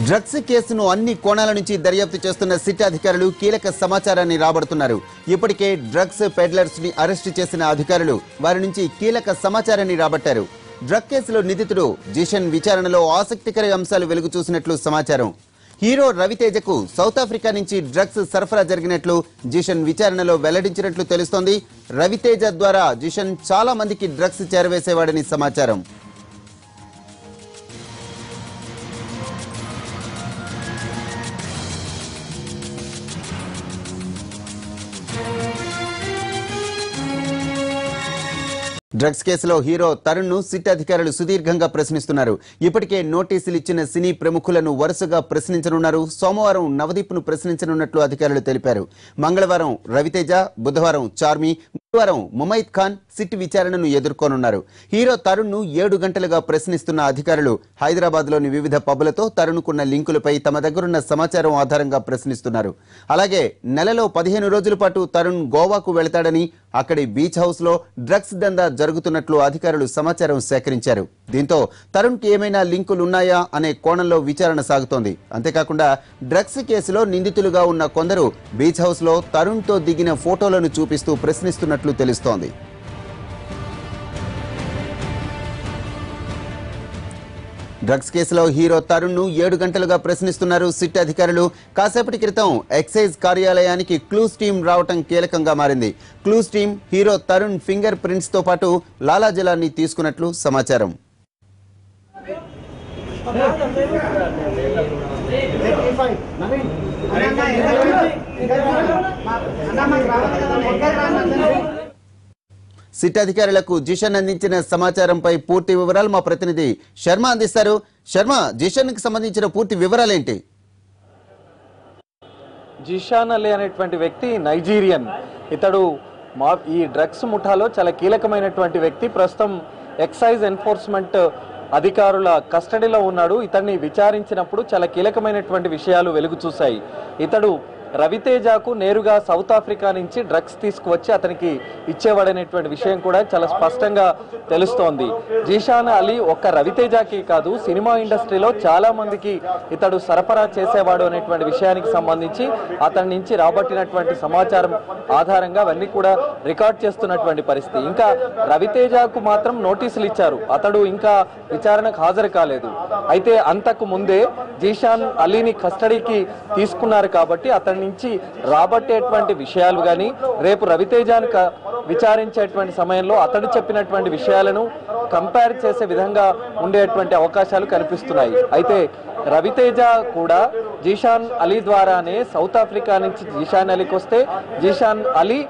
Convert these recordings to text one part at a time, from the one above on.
drugs కేసును అన్ని కోణాల నుంచి దర్యాప్తు చేస్తున్న సిట్ అధికారులు కీలక సమాచారాన్ని రాబడుతున్నారు ఇప్పటికే డ్రగ్స్ పెడ్లర్స్ ని అరెస్టు చేసిన అధికారులు వారి నుంచి కీలక సమాచారాన్ని రాబట్టారు డ్రగ్ కేసులో నిందితుడు జిషన్ విచారణలో ఆసక్తికర అంశాలు వెలుగు చూసినట్లు సమాచారం హీరో రవితేజకు సౌత్ ఆఫ్రికా నుంచి డ్రగ్స్ సరఫరా జరిగినట్లు జిషన్ విచారణలో వెల్లడించినట్లు తెలుస్తోంది రవితేజ ద్వారా జిషన్ చాలా మందికి డ్రగ్స్ చేరవేసేవాడని సమాచారం డ్రగ్స్ కేసులో హీరో తరుణ్ ను సిట్ అధికారులు సుదీర్ఘంగా ప్రశ్నిస్తున్నారు ఇప్పటికే నోటీసులు ఇచ్చిన సినీ ప్రముఖులను వరుసగా ప్రశ్నించనున్నారు సోమవారం నవదీప్ ను ప్రశ్నించనున్నట్లు అధికారులు తెలిపారు మంగళవారం రవితేజ బుధవారం చార్మి గురువారం ముమైత్ ఖాన్ సిట్ విచారణను ఎదుర్కోనున్నారు హీరో తరుణ్ ను ఏడు గంటలుగా ప్రశ్నిస్తున్న అధికారులు హైదరాబాద్ లోని వివిధ పబ్బులతో తరుణ్కున్న లింకులపై తమ దగ్గరున్న సమాచారం ఆధారంగా ప్రశ్నిస్తున్నారు అలాగే నెలలో పదిహేను రోజుల పాటు తరుణ్ గోవాకు వెళతాడని అక్కడి బీచ్ హౌస్ లో డ్రగ్స్ దందా జరుగుతున్నట్లు అధికారులు సమాచారం సేకరించారు దీంతో తరుణ్ కి ఏమైనా లింకులు ఉన్నాయా అనే కోణంలో విచారణ సాగుతోంది అంతేకాకుండా డ్రగ్స్ కేసులో నిందితులుగా ఉన్న కొందరు బీచ్ హౌస్ లో తరుణ్ తో దిగిన ఫోటోలను చూపిస్తూ ప్రశ్నిస్తున్నట్లు తెలుస్తోంది డ్రగ్స్ కేసులో హీరో తరుణ్ ను ఏడు గంటలుగా ప్రశ్నిస్తున్నారు సిట్ అధికారులు కాసేపటి క్రితం ఎక్సైజ్ కార్యాలయానికి క్లూస్ టీం రావటం కీలకంగా మారింది clues team hero Tarun fingerprints తో పాటు లాలాజలాన్ని తీసుకున్నట్లు సమాచారం సిట్ అధికారులకు జిషన్ అందించిన సమాచారంపై పూర్తి వివరాలు మా ప్రతినిధి శర్మ అందిస్తారు శర్మ జిషన్ కి సంబంధించిన పూర్తి వివరాలేంటి జిషాన్ అలీ అనేటువంటి వ్యక్తి నైజీరియన్ ఇతడు మా ఈ డ్రగ్స్ ముఠాలో చాలా కీలకమైనటువంటి వ్యక్తి ప్రస్తుతం ఎక్సైజ్ ఎన్ఫోర్స్మెంట్ అధికారుల కస్టడీలో ఉన్నాడు ఇతన్ని విచారించినప్పుడు చాలా కీలకమైనటువంటి విషయాలు వెలుగు చూశాయి ఇతడు రవితేజకు నేరుగా సౌత్ ఆఫ్రికా నుంచి డ్రగ్స్ తీసుకువచ్చి అతనికి ఇచ్చేవాడనేటువంటి విషయం కూడా చాలా స్పష్టంగా తెలుస్తోంది జీషాన్ అలీ ఒక్క రవితేజకి కాదు సినిమా ఇండస్ట్రీలో చాలా మందికి ఇతడు సరఫరా చేసేవాడు అనేటువంటి విషయానికి సంబంధించి అతని నుంచి రాబట్టినటువంటి సమాచారం ఆధారంగా అవన్నీ కూడా రికార్డ్ చేస్తున్నటువంటి పరిస్థితి ఇంకా రవితేజకు మాత్రం నోటీసులు ఇచ్చారు అతడు ఇంకా విచారణకు హాజరు కాలేదు అయితే అంతకు ముందే జీషాన్ అలీని కస్టడీకి తీసుకున్నారు కాబట్టి అతని నుంచి రాబట్టేటువంటి విషయాలు కానీ రేపు రవితేజాన్ని క- విచారించేటువంటి సమయంలో అతడు చెప్పినటువంటి విషయాలను కంపేర్ చేసే విధంగా ఉండేటువంటి అవకాశాలు కనిపిస్తున్నాయి అయితే రవితేజ కూడా జీషాన్ అలీ ద్వారానే సౌత్ ఆఫ్రికా నుంచి జీషాన్ అలీకి వస్తే జీషాన్ అలీ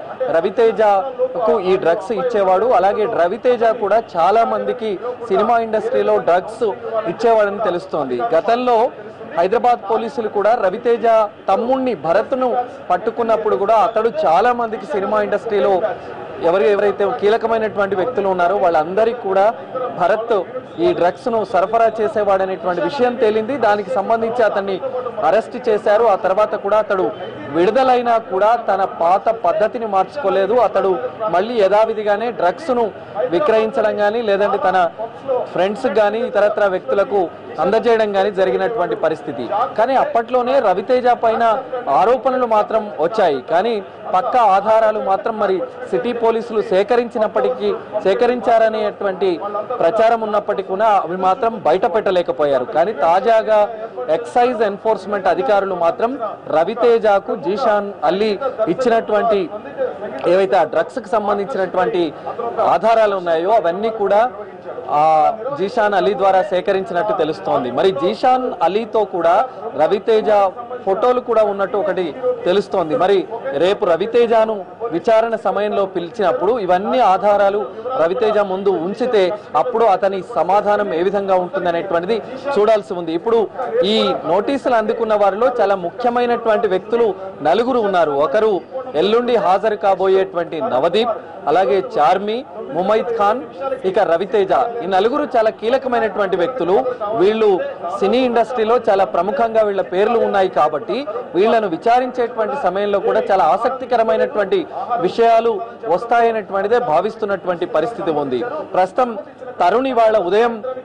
రవితేజకు ఈ డ్రగ్స్ ఇచ్చేవాడు అలాగే రవితేజ కూడా చాలా మందికి సినిమా ఇండస్ట్రీలో డ్రగ్స్ ఇచ్చేవాడని తెలుస్తోంది గతంలో హైదరాబాద్ పోలీసులు కూడా రవితేజ తమ్ముణ్ణి భరత్ను పట్టుకున్నప్పుడు కూడా అతడు చాలా మందికి సినిమా ఇండస్ట్రీలో ఎవరు ఎవరైతే కీలకమైనటువంటి వ్యక్తులు ఉన్నారో వాళ్ళందరికీ కూడా భరత్ ఈ డ్రగ్స్ ను సరఫరా చేసేవాడనేటువంటి విషయం తేలింది దానికి సంబంధించి అతన్ని అరెస్ట్ చేశారు ఆ తర్వాత కూడా అతడు విడుదలైనా కూడా తన పాత పద్ధతిని మార్చుకోలేదు అతడు మళ్ళీ యథావిధిగానే డ్రగ్స్ ను విక్రయించడం కానీ లేదంటే తన ఫ్రెండ్స్ కానీ ఇతరత్ర వ్యక్తులకు అందజేయడం కానీ జరిగినటువంటి పరిస్థితి కానీ అప్పట్లోనే రవితేజ పైన ఆరోపణలు మాత్రం వచ్చాయి కానీ పక్క ఆధారాలు మాత్రం మరి సిటీ పోలీసులు సేకరించినప్పటికీ సేకరించారనేటువంటి ప్రచారం ఉన్నప్పటికీ కూడా అవి మాత్రం బయట పెట్టలేకపోయారు కానీ తాజాగా ఎక్సైజ్ ఎన్ఫోర్స్మెంట్ అధికారులు మాత్రం రవితేజకు జీషాన్ అల్లీ ఇచ్చినటువంటి ఏవైతే ఆ డ్రగ్స్ కి సంబంధించినటువంటి ఆధారాలు ఉన్నాయో అవన్నీ కూడా ఆ జీషాన్ అలీ ద్వారా సేకరించినట్టు తెలుస్తోంది మరి జీషాన్ అలీతో కూడా రవితేజ ఫోటోలు కూడా ఉన్నట్టు ఒకటి తెలుస్తోంది మరి రేపు రవితేజను విచారణ సమయంలో పిలిచినప్పుడు ఇవన్నీ ఆధారాలు రవితేజ ముందు ఉంచితే అప్పుడు అతని సమాధానం ఏ విధంగా ఉంటుందనేటువంటిది చూడాల్సి ఉంది ఇప్పుడు ఈ నోటీసులు అందుకున్న వారిలో చాలా ముఖ్యమైనటువంటి వ్యక్తులు నలుగురు ఉన్నారు ఒకరు ఎల్లుండి హాజరు కాబోయేటువంటి నవదీప్ అలాగే చార్మి ముమైత్ ఖాన్ ఇక రవితేజ ఈ నలుగురు చాలా కీలకమైనటువంటి వ్యక్తులు వీళ్ళు సినీ ఇండస్ట్రీలో చాలా ప్రముఖంగా వీళ్ళ పేర్లు ఉన్నాయి కాబట్టి వీళ్ళను విచారించేటువంటి సమయంలో కూడా చాలా ఆసక్తికరమైనటువంటి విషయాలు వస్తాయనేటువంటిదే భావిస్తున్నటువంటి పరిస్థితి ఉంది ప్రస్తుతం తరుణ్ ఇవాళ ఉదయం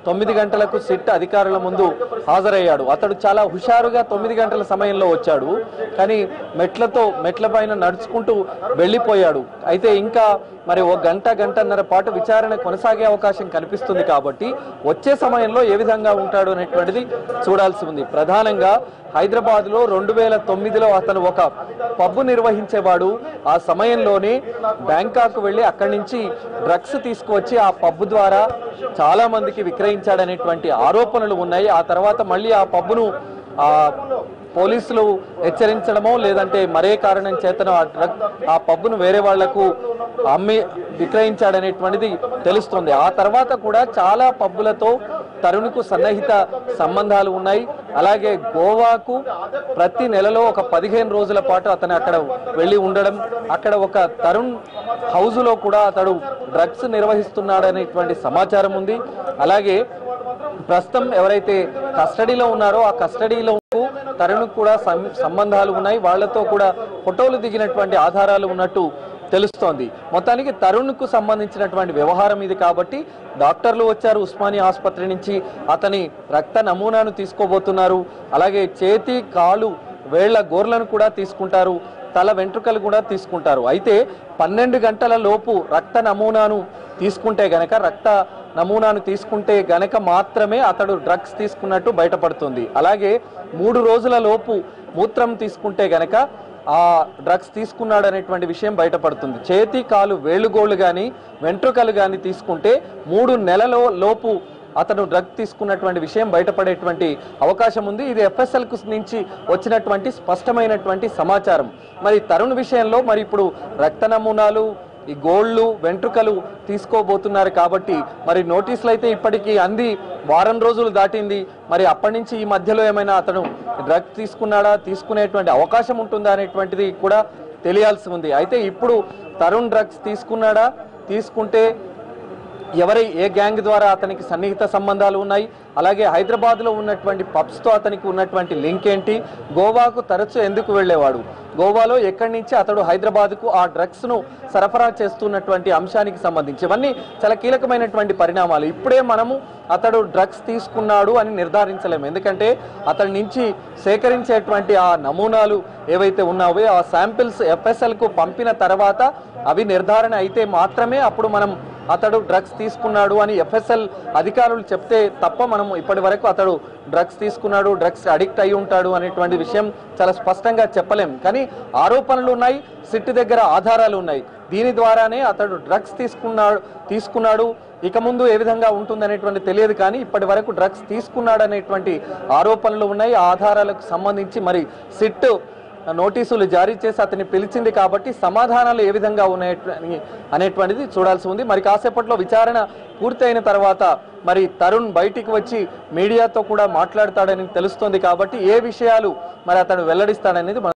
తొమ్మిది గంటలకు సిట్ అధికారుల ముందు హాజరయ్యాడు అతడు చాలా హుషారుగా తొమ్మిది గంటల సమయంలో వచ్చాడు కానీ మెట్లతో మెట్ల పైన నడుచుకుంటూ వెళ్ళిపోయాడు అయితే ఇంకా మరి ఒక గంట గంటన్నర పాటు విచారణ కొనసాగే అవకాశం కనిపిస్తుంది కాబట్టి వచ్చే సమయంలో ఏ విధంగా ఉంటాడు అనేటువంటిది చూడాల్సి ఉంది ప్రధానంగా హైదరాబాద్ లో రెండు వేల తొమ్మిదిలో అతను ఒక పబ్బు నిర్వహించేవాడు ఆ సమయంలోనే బ్యాంకాక్ వెళ్ళి అక్కడి నుంచి డ్రగ్స్ తీసుకువచ్చి ఆ పబ్బు ద్వారా చాలా మందికి విక్రయించాడనేటువంటి ఆరోపణలు ఉన్నాయి ఆ తర్వాత మళ్ళీ ఆ పబ్బును ఆ పోలీసులు హెచ్చరించడమో లేదంటే మరే కారణం చేతనో ఆ డ్రగ్ ఆ పబ్బును వేరే వాళ్లకు అమ్మి విక్రయించాడనేటువంటిది తెలుస్తుంది ఆ తర్వాత కూడా చాలా పబ్బులతో తరుణ్కు సన్నిహిత సంబంధాలు ఉన్నాయి అలాగే గోవాకు ప్రతి నెలలో ఒక పదిహేను రోజుల పాటు అతను అక్కడ వెళ్ళి ఉండడం అక్కడ ఒక తరుణ్ హౌజులో కూడా అతడు డ్రగ్స్ నిర్వహిస్తున్నాడనేటువంటి సమాచారం ఉంది అలాగే ప్రస్తుతం ఎవరైతే కస్టడీలో ఉన్నారో ఆ కస్టడీలో తరుణ్ కూడా సం- సంబంధాలు ఉన్నాయి వాళ్ళతో కూడా ఫోటోలు దిగినటువంటి ఆధారాలు ఉన్నట్టు తెలుస్తోంది మొత్తానికి తరుణ్కు సంబంధించినటువంటి వ్యవహారం ఇది కాబట్టి డాక్టర్లు వచ్చారు ఉస్మానియా ఆసుపత్రి నుంచి అతని రక్త నమూనాను తీసుకోబోతున్నారు అలాగే చేతి కాలు వేళ్ల గోర్లను కూడా తీసుకుంటారు తల వెంట్రుకలు కూడా తీసుకుంటారు అయితే పన్నెండు గంటల లోపు రక్త నమూనాను తీసుకుంటే గనక రక్త నమూనాను తీసుకుంటే గనక మాత్రమే అతడు డ్రగ్స్ తీసుకున్నట్టు బయటపడుతుంది అలాగే మూడు రోజుల లోపు మూత్రం తీసుకుంటే గనక ఆ డ్రగ్స్ తీసుకున్నాడు అనేటువంటి విషయం బయటపడుతుంది చేతి కాలు వేలుగోళ్ళు కానీ వెంట్రుకలు కానీ తీసుకుంటే మూడు నెలల లోపు అతను డ్రగ్ తీసుకున్నటువంటి విషయం బయటపడేటువంటి అవకాశం ఉంది ఇది ఎఫ్ఎస్ఎల్ కు నుంచి వచ్చినటువంటి స్పష్టమైనటువంటి సమాచారం మరి తరుణ్ విషయంలో మరి ఇప్పుడు రక్త నమూనాలు ఈ గోళ్ళు వెంట్రుకలు తీసుకోబోతున్నారు కాబట్టి మరి నోటీసులు అయితే ఇప్పటికీ అంది వారం రోజులు దాటింది మరి అప్పటి నుంచి ఈ మధ్యలో ఏమైనా అతను డ్రగ్ తీసుకున్నాడా తీసుకునేటువంటి అవకాశం ఉంటుందా అనేటువంటిది కూడా తెలియాల్సి ఉంది అయితే ఇప్పుడు తరుణ్ డ్రగ్స్ తీసుకున్నాడా తీసుకుంటే ఎవరి ఏ గ్యాంగ్ ద్వారా అతనికి సన్నిహిత సంబంధాలు ఉన్నాయి అలాగే హైదరాబాద్లో ఉన్నటువంటి పబ్స్తో అతనికి ఉన్నటువంటి లింక్ ఏంటి గోవాకు తరచూ ఎందుకు వెళ్ళేవాడు గోవాలో ఎక్కడి నుంచి అతడు హైదరాబాద్కు ఆ డ్రగ్స్ను సరఫరా చేస్తున్నటువంటి అంశానికి సంబంధించి ఇవన్నీ చాలా కీలకమైనటువంటి పరిణామాలు ఇప్పుడే మనము అతడు డ్రగ్స్ తీసుకున్నాడు అని నిర్ధారించలేము ఎందుకంటే అతడి నుంచి సేకరించేటువంటి ఆ నమూనాలు ఏవైతే ఉన్నావో ఆ శాంపిల్స్ ఎఫ్ఎస్ఎల్కు పంపిన తర్వాత అవి నిర్ధారణ అయితే మాత్రమే అప్పుడు మనం అతడు డ్రగ్స్ తీసుకున్నాడు అని ఎఫ్ఎస్ఎల్ అధికారులు చెప్తే తప్ప మనం ఇప్పటి వరకు అతడు డ్రగ్స్ తీసుకున్నాడు డ్రగ్స్ అడిక్ట్ అయి ఉంటాడు అనేటువంటి విషయం చాలా స్పష్టంగా చెప్పలేం కానీ ఆరోపణలు ఉన్నాయి సిట్ దగ్గర ఆధారాలు ఉన్నాయి దీని ద్వారానే అతడు డ్రగ్స్ తీసుకున్నాడు తీసుకున్నాడు ఇక ముందు ఏ విధంగా ఉంటుందనేటువంటి తెలియదు కానీ ఇప్పటి వరకు డ్రగ్స్ తీసుకున్నాడు అనేటువంటి ఆరోపణలు ఉన్నాయి ఆ ఆధారాలకు సంబంధించి మరి సిట్ నోటీసులు జారీ చేసి అతన్ని పిలిచింది కాబట్టి సమాధానాలు ఏ విధంగా ఉన్నాయి అనేటువంటిది చూడాల్సి ఉంది మరి కాసేపట్లో విచారణ పూర్తయిన తర్వాత మరి తరుణ్ బయటికి వచ్చి మీడియాతో కూడా మాట్లాడతాడని తెలుస్తోంది కాబట్టి ఏ విషయాలు మరి అతను వెల్లడిస్తాడనేది మనం